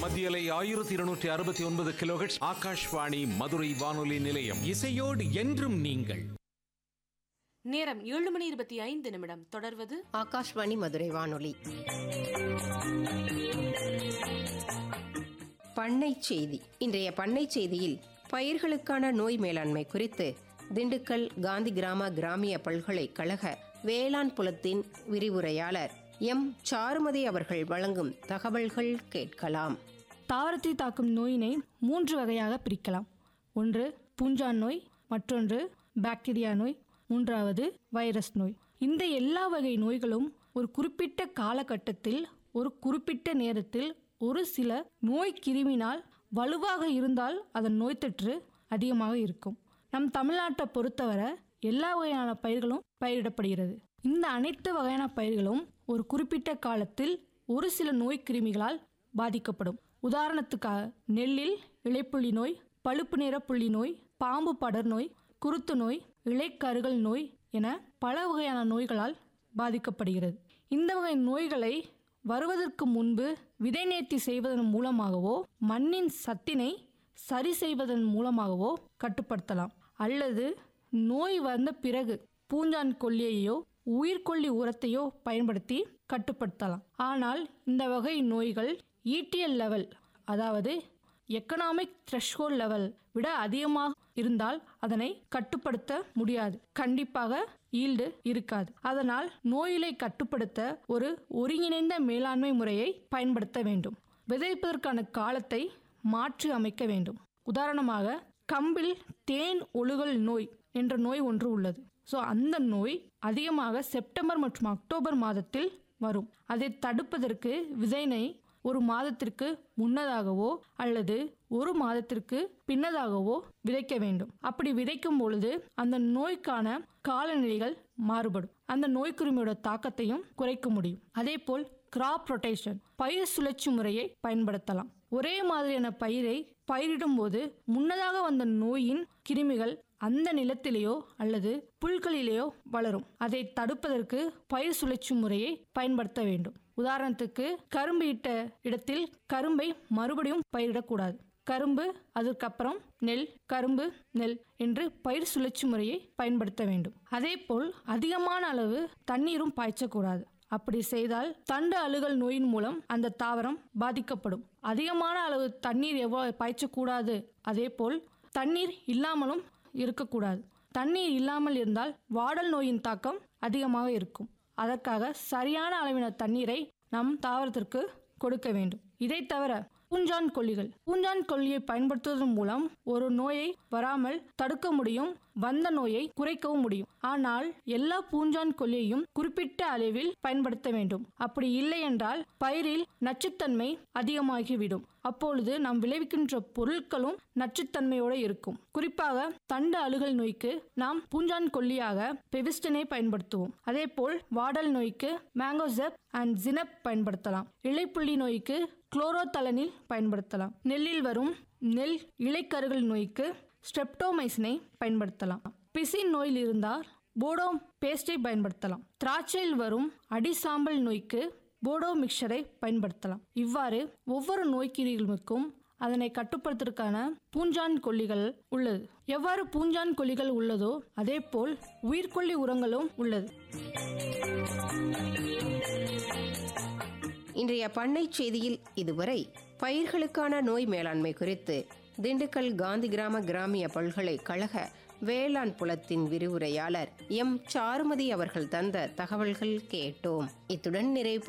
மத்தியலை ஆயிரத்தி இருநூற்றி அறுபத்தி ஒன்பது கிலோஹெட்ஸ் ஆகாஷ்வாணி மதுரை வானொலி நிலையம் இசையோடு என்றும் நீங்கள் நேரம் ஏழு மணி இருபத்தி ஐந்து நிமிடம் தொடர்வது ஆகாஷ்வாணி மதுரை வானொலி பண்ணை செய்தி இன்றைய பண்ணை செய்தியில் பயிர்களுக்கான நோய் மேலாண்மை குறித்து திண்டுக்கல் காந்தி கிராம கிராமிய பல்கலைக்கழக வேளாண் புலத்தின் விரிவுரையாளர் எம் சாருமதி அவர்கள் வழங்கும் தகவல்கள் கேட்கலாம் தாவரத்தை தாக்கும் நோயினை மூன்று வகையாக பிரிக்கலாம் ஒன்று பூஞ்சான் நோய் மற்றொன்று பாக்டீரியா நோய் மூன்றாவது வைரஸ் நோய் இந்த எல்லா வகை நோய்களும் ஒரு குறிப்பிட்ட காலகட்டத்தில் ஒரு குறிப்பிட்ட நேரத்தில் ஒரு சில நோய் கிருமினால் வலுவாக இருந்தால் அதன் நோய் தொற்று அதிகமாக இருக்கும் நம் தமிழ்நாட்டை பொறுத்தவரை எல்லா வகையான பயிர்களும் பயிரிடப்படுகிறது இந்த அனைத்து வகையான பயிர்களும் ஒரு குறிப்பிட்ட காலத்தில் ஒரு சில நோய் கிருமிகளால் பாதிக்கப்படும் உதாரணத்துக்காக நெல்லில் இலைப்புள்ளி நோய் பழுப்பு நிற புள்ளி நோய் பாம்பு படர் நோய் குருத்து நோய் இலைக்கருகள் நோய் என பல வகையான நோய்களால் பாதிக்கப்படுகிறது இந்த வகை நோய்களை வருவதற்கு முன்பு விதை நேர்த்தி செய்வதன் மூலமாகவோ மண்ணின் சத்தினை சரி செய்வதன் மூலமாகவோ கட்டுப்படுத்தலாம் அல்லது நோய் வந்த பிறகு பூஞ்சான் கொல்லியையோ உயிர்கொல்லி உரத்தையோ பயன்படுத்தி கட்டுப்படுத்தலாம் ஆனால் இந்த வகை நோய்கள் ஈட்டியல் லெவல் அதாவது எக்கனாமிக் த்ரெஷ்ஹோல்ட் லெவல் விட அதிகமாக இருந்தால் அதனை கட்டுப்படுத்த முடியாது கண்டிப்பாக ஈல்டு இருக்காது அதனால் நோயிலை கட்டுப்படுத்த ஒரு ஒருங்கிணைந்த மேலாண்மை முறையை பயன்படுத்த வேண்டும் விதைப்பதற்கான காலத்தை மாற்றி அமைக்க வேண்டும் உதாரணமாக கம்பில் தேன் ஒழுகல் நோய் என்ற நோய் ஒன்று உள்ளது ஸோ அந்த நோய் அதிகமாக செப்டம்பர் மற்றும் அக்டோபர் மாதத்தில் வரும் அதை தடுப்பதற்கு விதைனை ஒரு மாதத்திற்கு முன்னதாகவோ அல்லது ஒரு மாதத்திற்கு பின்னதாகவோ விதைக்க வேண்டும் அப்படி விதைக்கும் பொழுது அந்த நோய்க்கான காலநிலைகள் மாறுபடும் அந்த நோய்க்குருமியோட தாக்கத்தையும் குறைக்க முடியும் அதே போல் கிராப் ரொட்டேஷன் பயிர் சுழற்சி முறையை பயன்படுத்தலாம் ஒரே மாதிரியான பயிரை பயிரிடும் போது முன்னதாக வந்த நோயின் கிருமிகள் அந்த நிலத்திலேயோ அல்லது புல்களிலேயோ வளரும் அதை தடுப்பதற்கு பயிர் சுழற்சி முறையை பயன்படுத்த வேண்டும் உதாரணத்துக்கு கரும்பு இட்ட இடத்தில் கரும்பை மறுபடியும் பயிரிடக்கூடாது கரும்பு அதற்கப்புறம் நெல் கரும்பு நெல் என்று பயிர் சுழற்சி முறையை பயன்படுத்த வேண்டும் அதேபோல் அதிகமான அளவு தண்ணீரும் பாய்ச்சக்கூடாது அப்படி செய்தால் தண்டு அழுகல் நோயின் மூலம் அந்த தாவரம் பாதிக்கப்படும் அதிகமான அளவு தண்ணீர் எவ்வளவு பாய்ச்சக்கூடாது அதேபோல் தண்ணீர் இல்லாமலும் இருக்கக்கூடாது தண்ணீர் இல்லாமல் இருந்தால் வாடல் நோயின் தாக்கம் அதிகமாக இருக்கும் அதற்காக சரியான அளவின தண்ணீரை நம் தாவரத்திற்கு கொடுக்க வேண்டும் இதை தவிர பூஞ்சான் கொல்லிகள் பூஞ்சான் கொல்லியை பயன்படுத்துவதன் மூலம் ஒரு நோயை வராமல் தடுக்க முடியும் வந்த நோயை குறைக்கவும் முடியும் ஆனால் எல்லா பூஞ்சான் கொல்லியையும் குறிப்பிட்ட அளவில் பயன்படுத்த வேண்டும் அப்படி இல்லை என்றால் பயிரில் நச்சுத்தன்மை அதிகமாகிவிடும் அப்பொழுது நாம் விளைவிக்கின்ற பொருட்களும் நச்சுத்தன்மையோடு இருக்கும் குறிப்பாக தண்டு அழுகல் நோய்க்கு நாம் பூஞ்சான் கொல்லியாக பெவிஸ்டினை பயன்படுத்துவோம் அதே போல் வாடல் நோய்க்கு மேங்கோசெப் அண்ட் ஜினப் பயன்படுத்தலாம் இலைப்புள்ளி நோய்க்கு குளோரோதலனில் பயன்படுத்தலாம் நெல்லில் வரும் நெல் இலைக்கருகள் நோய்க்கு ஸ்ட்ரெப்டோமைசினை பயன்படுத்தலாம் பிசின் நோயில் இருந்தால் போடோ பேஸ்டை பயன்படுத்தலாம் திராட்சையில் வரும் அடிசாம்பல் நோய்க்கு போடோ மிக்சரை பயன்படுத்தலாம் இவ்வாறு ஒவ்வொரு நோய்க்கிரிகளுக்கும் அதனை கட்டுப்படுத்துவதற்கான பூஞ்சான் கொல்லிகள் உள்ளது எவ்வாறு பூஞ்சான் கொல்லிகள் உள்ளதோ அதே போல் உயிர்கொல்லி உரங்களும் உள்ளது இன்றைய பண்ணை செய்தியில் இதுவரை பயிர்களுக்கான நோய் மேலாண்மை குறித்து திண்டுக்கல் காந்தி கிராம கிராமிய பல்கலைக்கழக வேளாண் புலத்தின் விரிவுரையாளர் எம் சாருமதி அவர்கள் தந்த தகவல்கள் கேட்டோம் இத்துடன் நிறைவு